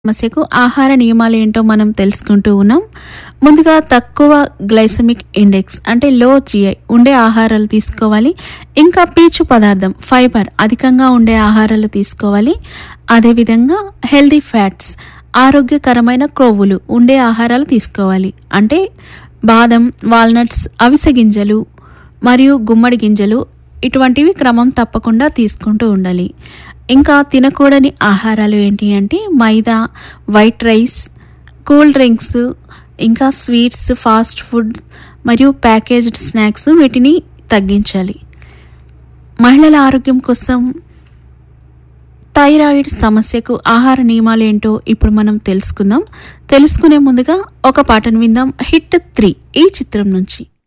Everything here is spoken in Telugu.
సమస్యకు ఆహార నియమాలు ఏంటో మనం తెలుసుకుంటూ ఉన్నాం ముందుగా తక్కువ గ్లైసమిక్ ఇండెక్స్ అంటే లో జిఐ ఉండే ఆహారాలు తీసుకోవాలి ఇంకా పీచు పదార్థం ఫైబర్ అధికంగా ఉండే ఆహారాలు తీసుకోవాలి అదేవిధంగా హెల్దీ ఫ్యాట్స్ ఆరోగ్యకరమైన క్రొవ్వులు ఉండే ఆహారాలు తీసుకోవాలి అంటే బాదం వాల్నట్స్ అవిసె గింజలు మరియు గుమ్మడి గింజలు ఇటువంటివి క్రమం తప్పకుండా తీసుకుంటూ ఉండాలి ఇంకా తినకూడని ఆహారాలు ఏంటి అంటే maida white rice cool drinks ఇంకా స్వీట్స్ ఫాస్ట్ ఫుడ్ మరియు ప్యాకేజ్డ్ స్నాక్స్ వీటిని తగ్గించాలి మహిళల ఆరోగ్యం కోసం థైరాయిడ్ సమస్యకు ఆహార నియమాలు ఏంటో ఇప్పుడు మనం తెలుసుకుందాం తెలుసుకునే ముందుగా ఒక పాటను విందాం హిట్ త్రీ ఈ చిత్రం నుంచి